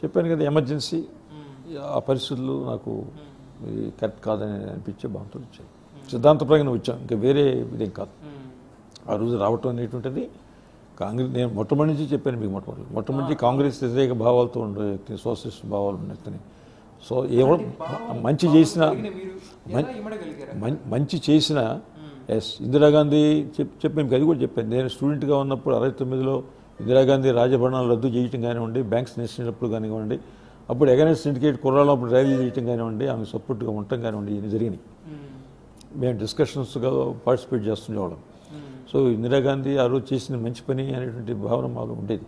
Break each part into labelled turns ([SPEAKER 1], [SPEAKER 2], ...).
[SPEAKER 1] చెప్పాను కదా ఎమర్జెన్సీ ఆ పరిస్థితులు నాకు ఇది కరెక్ట్ కాదని అనిపించే భావంతో వచ్చాను సిద్ధాంతపరంగా వచ్చాను ఇంకా వేరే ఇదేం కాదు ఆ రోజు రావటం అనేటువంటిది కాంగ్రెస్ నేను మొట్టమొదటి నుంచి చెప్పాను మీకు మొట్టమొదటి మొట్టమొదటి కాంగ్రెస్ వ్యతిరేక భావాలతో ఉండే వ్యక్తి సోషలిస్ట్ భావాలు ఉన్న వ్యక్తిని సో ఎవరు మంచి చేసిన
[SPEAKER 2] మీరు ఎలా ఇమ్మడగలిగారు
[SPEAKER 1] మం- మంచి చేసిన ఎస్ ఇందిరాగాంధీ చెప్ చెప్పాను మీకు అది కూడా చెప్పాను నేను స్టూడెంట్గా ఉన్నప్పుడు అరవై తొమ్మిదిలో ఇందిరాగాంధీ రాజభరణాలు రద్దు చేయటం కానివ్వండి బ్యాంక్స్ నేసినప్పుడు కానివ్వండి అప్పుడు ఎగనెస్ సిండికేట్ కుర్రాళ్ళు అప్పుడు ర్యాలీ చేయటం కానివ్వండి ఆమె సపోర్ట్గా ఉండటం కానివ్వండి ఇవి జరిగినాయి మేము డిస్కషన్స్గా పార్టిసిపేట్ చేస్తుండేవాళ్ళం సో ఇందిరాగాంధీ ఆ రోజు చేసిన మంచి పని అనేటువంటి భావన మాలో ఉండేది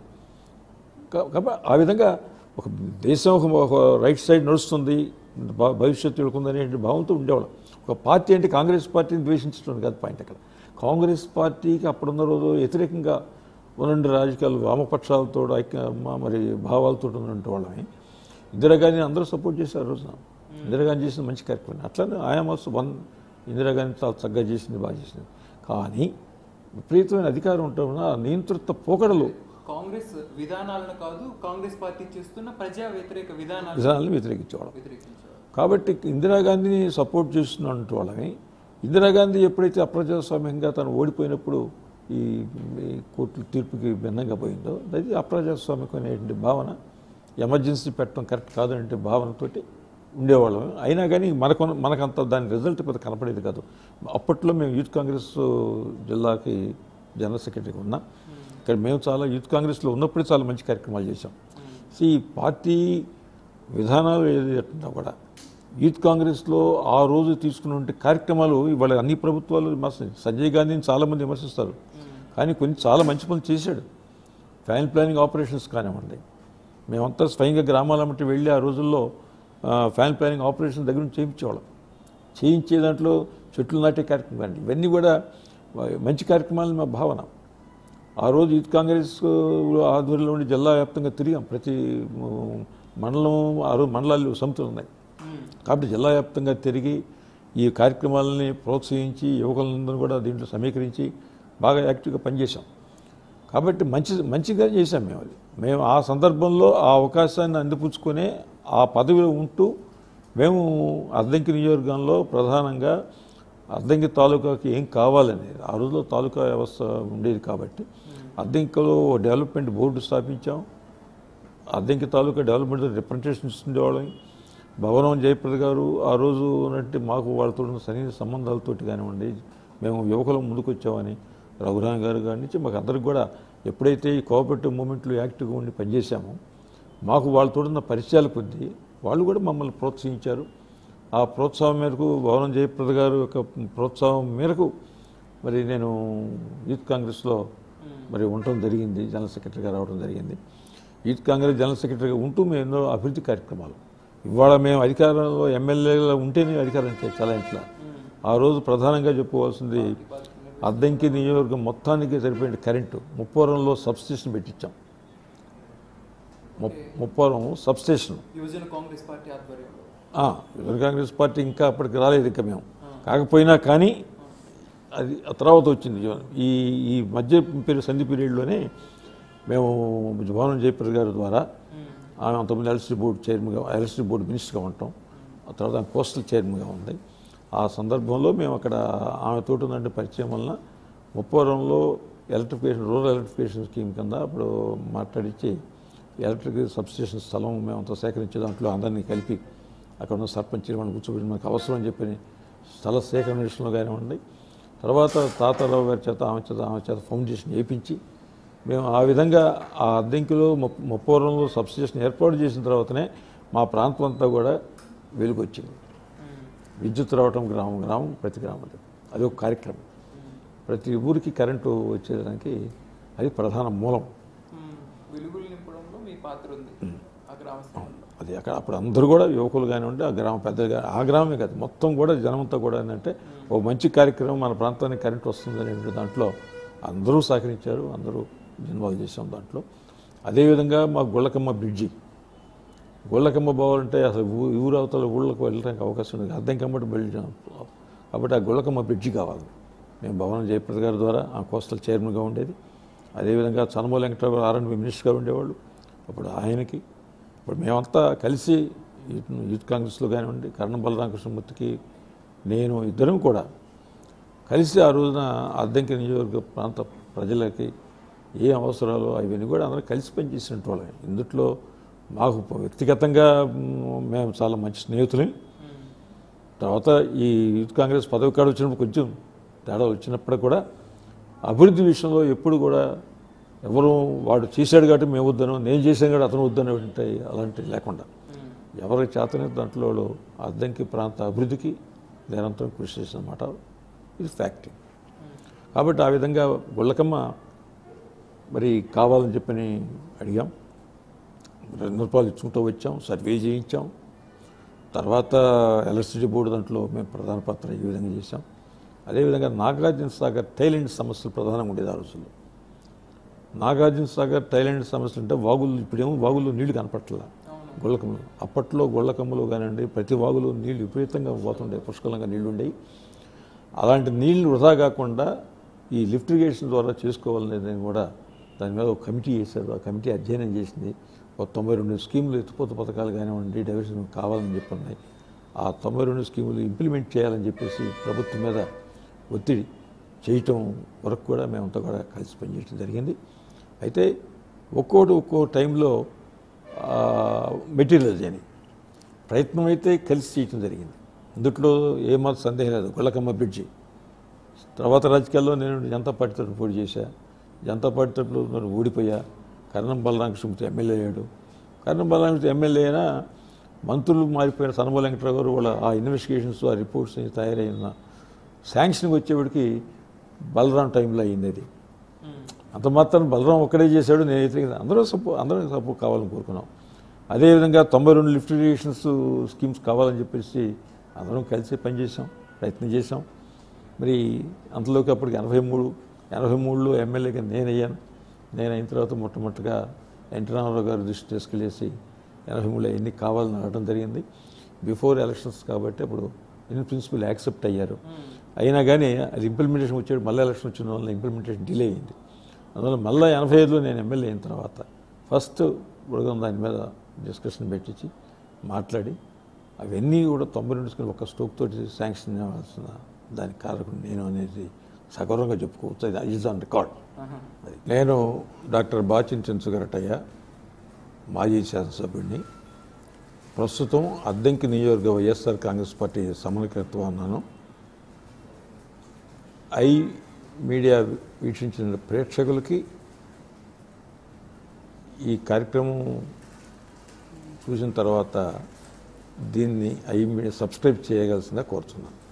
[SPEAKER 1] కా- కాబట్టి ఆ విధంగా ఒక దేశం ఒక ఒక రైట్ సైడ్ నడుస్తుంది భ- భవిష్యత్తు వెళ్తుందనే భావంతో ఉండేవాళ్ళం ఒక పార్టీ అంటే కాంగ్రెస్ పార్టీని ద్వేషించడం కాదు పాయింట్ అక్కడ కాంగ్రెస్ పార్టీకి అప్పుడున్న రోజు వ్యతిరేకంగా ఉన్నటువంటి రాజకీయాలు వామపక్షాలతో ఐక్య మా- మరి భావాలతో ఉన్నటువంటి వాళ్ళమే ఇందిరాగాంధీ అందరూ సపోర్ట్ చేశారు ఆ రోజున ఇందిరాగాంధీ చేసిన మంచి కార్యక్రమం అట్లనే ఐఎమ్ ఆల్సో వన్ ఇందిరాగాంధీ చాలా చక్కగా చేసింది బాగా చేసింది కానీ విపరీతమైన అధికారం ఉండటం వలన ఆ నియంతృత్వ పోకడలు
[SPEAKER 2] కాంగ్రెస్ విధానాలను కాదు కాంగ్రెస్ పార్టీ చేస్తున్న ప్రజా వ్యతిరేక విధానాలు
[SPEAKER 1] విధానాలను వ్యతిరేకించేవాళ్ళం
[SPEAKER 2] వ్యతిరేకించారు
[SPEAKER 1] కాబట్టి ఇందిరాగాంధీని సపోర్ట్ చేస్తున్నట్టు వాళ్ళని ఇందిరాగాంధీ ఎప్పుడైతే అప్రజాస్వామ్యంగా తను ఓడిపోయినప్పుడు ఈ ఈ కోర్టు తీర్పుకి భిన్నంగా పోయిందో అది అప్రజాస్వామికమైనటువంటి భావన ఎమర్జెన్సీ పెట్టడం కరెక్ట్ కాదనే భావనతోటి ఉండేవాళ్ళం అయినా కానీ మనకు మనకంత దాని రిజల్ట్ పెద్ద కనపడేది కాదు అప్పట్లో మేము యూత్ కాంగ్రెస్ జిల్లాకి జనరల్ సెక్రటరీగా ఉన్నాం ఇక్కడ మేము చాలా యూత్ కాంగ్రెస్లో ఉన్నప్పుడే చాలా మంచి కార్యక్రమాలు చేశాం సో ఈ పార్టీ విధానాలు ఏదైనా కూడా యూత్ కాంగ్రెస్లో ఆ రోజు తీసుకున్న కార్యక్రమాలు ఇవాళ అన్ని ప్రభుత్వాలు విమర్శించారు సంజయ్ గాంధీని చాలామంది విమర్శిస్తారు కానీ కొన్ని చాలా మంచి పనులు చేశాడు ఫ్యాన్ ప్లానింగ్ ఆపరేషన్స్ కానివ్వండి మేమంతా స్వయంగా గ్రామాల మట్టి వెళ్ళి ఆ రోజుల్లో ఆ, ఫ్యాన్ ప్లానింగ్ ఆపరేషన్ దగ్గర నుంచి చేయించేవాళ్ళం చేయించే దాంట్లో చెట్లు నాటే కార్యక్రమం కానీ ఇవన్నీ కూడా మంచి కార్యక్రమాలని మా భావన ఆ రోజు యూత్ కాంగ్రెస్ ఆధ్వర్యంలో ఉండి జిల్లా వ్యాప్తంగా తిరిగాం ప్రతి మ్, మండలం ఆ రోజు మండలాలు సమితులు ఉన్నాయి కాబట్టి జిల్లా వ్యాప్తంగా తిరిగి ఈ కార్యక్రమాలని ప్రోత్సహించి యువకులందరూ కూడా దీంట్లో సమీకరించి బాగా యాక్టివ్గా పనిచేశాం కాబట్టి మంచి మంచిగా చేశాం మేము అది మేము ఆ సందర్భంలో ఆ అవకాశాన్ని అందిపుచ్చుకునే ఆ పదవిలో ఉంటూ మేము అద్దంకి నియోజకవర్గంలో ప్రధానంగా అద్దంకి ఏం కావాలనేది ఆ రోజులో తాలూకా వ్యవస్థ ఉండేది కాబట్టి అద్దంకిలో డెవలప్మెంట్ బోర్డు స్థాపించాం అద్దంకి తాలూకా డెవలప్మెంట్ రిప్రజెంటేషన్స్ ఉండేవాళ్ళం భవనం జయప్రద గారు ఆ రోజు ఉన్నట్టు మాకు వాళ్ళతో ఉన్న సన్నిహిత సంబంధాలతోటి కానివ్వండి మేము యువకులు ముందుకు వచ్చామని రఘురామ్ గారు గారి నుంచి మాకు అందరికి కూడా ఎప్పుడైతే ఈ కోఆపరేటివ్ మూమెంట్లో యాక్టివ్గా ఉండి పనిచేశామో మాకు వాళ్ళతో ఉన్న పరిచయాల కొద్దీ వాళ్ళు కూడా మమ్మల్ని ప్రోత్సహించారు ఆ ప్రోత్సాహం మేరకు భవనం జయప్రద గారు యొక్క ప్రోత్సాహం మేరకు మరి నేను యూత్ కాంగ్రెస్లో మరి ఉండటం జరిగింది జనరల్ సెక్రటరీగా రావడం జరిగింది యూత్ కాంగ్రెస్ జనరల్ సెక్రటరీగా ఉంటూ మేము ఎన్నో అభివృద్ధి కార్యక్రమాలు ఇవాళ మేము అధికారంలో ఎమ్మెల్యేగా ఉంటేనే అధికారం చలాయించలా ఆ రోజు ప్రధానంగా చెప్పుకోవాల్సింది అద్దంకి నియోజకవర్గం మొత్తానికి సరిపోయిన కరెంటు ముప్పోరంలో సబ్స్టేషన్ పెట్టించాం ముప్- ముప్పోరం సబ్స్టేషన్
[SPEAKER 2] యువజన కాంగ్రెస్ పార్టీ ఆధ్వర్యంలో
[SPEAKER 1] ఆ, యువజన కాంగ్రెస్ పార్టీ ఇంకా అప్పటికి రాలేదు ఇంకా మేము కాకపోయినా కానీ అది ఆ తర్వాత వచ్చింది ఈ ఈ మధ్య పీరియడ్ సంధి పీరియడ్లోనే మేము భవనం జయప్రద గారి ద్వారా ఆమె అంతకుముందు ఎలక్ట్రిసిటీ బోర్డు చైర్మన్గా ఎలక్ట్రిసిటీ బోర్డు మినిస్టర్గా ఉంటాం ఆ తర్వాత ఆమె కోస్టల్ చైర్మన్గా ఉంది ఆ సందర్భంలో మేము అక్కడ ఆమె తోటి ఉన్నటువంటి పరిచయం వలన ముప్పవరంలో ఎలక్ట్రిఫికేషన్ రూరల్ ఎలక్ట్రిఫికేషన్ స్కీమ్ కింద అప్పుడు మాట్లాడించి ఎలక్ట్రిక్ సబ్స్టేషన్ స్థలం మేము అంతా సేకరించే దాంట్లో అందరినీ కలిపి అక్కడ ఉన్న సర్పంచ్ మనం కూర్చోబెట్టి మనకు అవసరం అని చెప్పి స్థల సేకరణ విషయంలో కానివ్వండి తర్వాత తాతారావు గారి చేత ఆమె చేత ఆమె చేత ఫౌండేషన్ వేయించి మేము ఆ విధంగా ఆ అద్దెంకిలో ముప్- ముప్పవరంలో సబ్స్టేషన్ ఏర్పాటు చేసిన తర్వాతనే మా ప్రాంతం అంతా కూడా వెలుగొచ్చింది విద్యుత్ రావటం గ్రామం గ్రామం ప్రతి గ్రామంలో అది ఒక కార్యక్రమం ప్రతి ఊరికి కరెంటు వచ్చేదానికి అది ప్రధాన మూలం
[SPEAKER 2] మ్మ్. వెలుగులు నింపడంలో మీ పాత్ర ఉంది ఆ గ్రామ స్థానంలో
[SPEAKER 1] అది అక్కడ అప్పుడు అందరూ కూడా యువకులు కానివ్వండి ఆ గ్రామ పెద్దలు కానీ ఆ గ్రామమే కాదు మొత్తం కూడా జనమంతా కూడా ఏంటంటే ఓ మంచి కార్యక్రమం మన ప్రాంతానికి కరెంట్ వస్తుంది అనే దాంట్లో అందరూ సహకరించారు అందరూ ఇన్వాల్వ్ చేసాం దాంట్లో అదేవిధంగా మా గుళ్ళకమ్మ బ్రిడ్జి గుళ్ళకమ్మ పోవాలంటే అసలు ఊ- ఊరు అవతల ఊళ్ళకు వెళ్ళడానికి అవకాశం ఉంది అద్దం కమ్మటి వెళ్ళాం కాబట్టి ఆ గుళ్ళకమ్మ బ్రిడ్జి కావాలి మేము భవనం జయప్రద గారి ద్వారా ఆ కోస్టల్ చైర్మన్గా ఉండేది అదేవిధంగా చనమూల వెంకటరావు ఆర్ఎండ్బి మినిస్టర్గా ఉండేవాళ్ళు అప్పుడు ఆయనకి ఇప్పుడు మేమంతా కలిసి యూత్ యూత్ కాంగ్రెస్లో కానివ్వండి కర్ణం బలరామకృష్ణమూర్తికి నేను ఇద్దరం కూడా కలిసి ఆ రోజున అద్దెంకి నియోజకవర్గ ప్రాంత ప్రజలకి ఏ అవసరాలు అవన్నీ కూడా అందరం కలిసి పనిచేసిన వాళ్ళమే ఇందుట్లో మాకు వ్యక్తిగతంగా మ్, మేము చాలా మంచి స్నేహితులం తర్వాత ఈ యూత్ కాంగ్రెస్ పదవి కాడ వచ్చినప్పుడు కొంచెం తేడా వచ్చినప్పుడు కూడా అభివృద్ధి విషయంలో ఎప్పుడు కూడా ఎవరు వాడు చేశాడు కాబట్టి మేము వద్దను నేను చేశాను కాబట్టి అతను వద్దను ఉంటాయి అలాంటివి లేకుండా ఎవరికి చేతనే దాంట్లో వాళ్ళు అద్దంకి ప్రాంత అభివృద్ధికి నిరంతరం కృషి చేసినమాట ఇది ఫ్యాక్ట్ కాబట్టి ఆ విధంగా గుళ్ళకమ్మ మరి కావాలని చెప్పని అడిగాం రెండు రూపాయలు ఇచ్చుకుంటూ వచ్చాం సర్వే చేయించాం తర్వాత ఎలక్ట్రిసిటీ బోర్డు దాంట్లో మేము ప్రధాన పాత్ర ఈ విధంగా చేశాం అదేవిధంగా నాగార్జున సాగర్ టైలెంట్ సమస్యలు ప్రధానంగా ఉండేది ఆ రోజుల్లో నాగార్జున సాగర్ టైలెంట్ సమస్యలు అంటే వాగులు ఇప్పుడేమో వాగుల్లో నీళ్లు కనపట్ల గొల్లకమ్మలు అప్పట్లో గొల్లకమ్మలు కానివ్వండి ప్రతి వాగులో నీళ్లు విపరీతంగా పోతుండే పుష్కలంగా నీళ్లు ఉండేవి అలాంటి నీళ్లు వృధా కాకుండా ఈ లిఫ్ట్ ఇరిగేషన్ ద్వారా చేసుకోవాలనేది కూడా దాని మీద ఒక కమిటీ చేశారు ఆ కమిటీ అధ్యయనం చేసింది ఒక తొంభై రెండు స్కీములు ఎత్తిపోత పథకాలు కానివ్వండి డైవర్షన్ కావాలని చెప్పి ఉన్నాయి ఆ తొంభై రెండు స్కీములు ఇంప్లిమెంట్ చేయాలని చెప్పేసి ప్రభుత్వం మీద ఒత్తిడి చేయటం వరకు కూడా మేమంతా కూడా కలిసి పనిచేయడం జరిగింది అయితే ఒక్కోటి ఒక్కో టైంలో మెటీరియల్ అని ప్రయత్నం అయితే కలిసి చేయటం జరిగింది అందుట్లో ఏమాత్రం సందేహం లేదు గొల్లకమ్మ బ్రిడ్జి తర్వాత రాజకీయాల్లో నేను జనతా పార్టీ తరఫున పోటీ చేశా జనతా పార్టీ తరఫున నేను ఓడిపోయా కర్ణం బలరామకృష్ణమూర్తి ఎమ్మెల్యే అయ్యాడు కర్ణం బలరామకృష్ణ ఎమ్మెల్యే అయినా మంత్రులు మారిపోయిన సనమ వెంకటరావు గారు వాళ్ళ ఆ ఇన్వెస్టిగేషన్స్ ఆ రిపోర్ట్స్ తయారైన శాంక్షన్కి వచ్చేవాడికి బలరాం టైంలో అయింది అది అంత మాత్రం బలరాం ఒక్కడే చేశాడు నేను వ్యతిరేకించను. అందరూ సపో అందరూ సపోర్ట్ కావాలని కోరుకున్నాం అదేవిధంగా తొంభై రెండు లిఫ్ట్ ఇరిగేషన్స్ స్కీమ్స్ కావాలని చెప్పేసి అందరం కలిసి పనిచేసాం ప్రయత్నం చేసాం మరి అంతలోకి అప్పటికి ఎనభై మూడు ఎనభై మూడులో ఎమ్మెల్యేగా నేను అయ్యాను నేను అయిన తర్వాత మొట్టమొదటిగా ఎన్టీ రామారావు గారు దృష్టి తీసుకెళ్ళేసి ఎనభై మూడులో ఎన్ని కావాలని అడగడం జరిగింది బిఫోర్ ఎలక్షన్స్ కాబట్టి అప్పుడు ఇన్ ప్రిన్సిపల్ యాక్సెప్ట్ అయ్యారు అయినా కానీ అది ఇంప్లిమెంటేషన్ వచ్చాడు మళ్ళీ ఎలక్షన్ వచ్చిన వల్ల ఇంప్లిమెంటేషన్ డిలే అయింది అందువల్ల మళ్ళీ ఎనభై ఐదులో నేను ఎమ్మెల్యే అయిన తర్వాత ఫస్ట్ ఉడగం దాని మీద డిస్కషన్ పెట్టించి మాట్లాడి అవన్నీ కూడా తొంభై రెండు స్కీమ్ ఒక స్ట్రోక్ తోటి శాంక్షన్ అవ్వాల్సిన దానికి కారకుడు నేను అనేది సగౌరవంగా చెప్పుకోవచ్చు ఇది ఈజ్ ఆన్ రికార్డ్ అది. నేను డాక్టర్ బాచిన్ చెన్సుగరటయ్య మాజీ శాసనసభ్యుడిని ప్రస్తుతం అద్దెంకి నియోజకవర్గ వైఎస్ఆర్ కాంగ్రెస్ పార్టీ సమన్వయకర్తగా ఉన్నాను ఐ మీడియా వీక్షించిన ప్రేక్షకులకి ఈ కార్యక్రమం చూసిన తర్వాత దీన్ని ఐ మీడియా సబ్స్క్రైబ్ చేయగలసిందిగా కోరుతున్నాను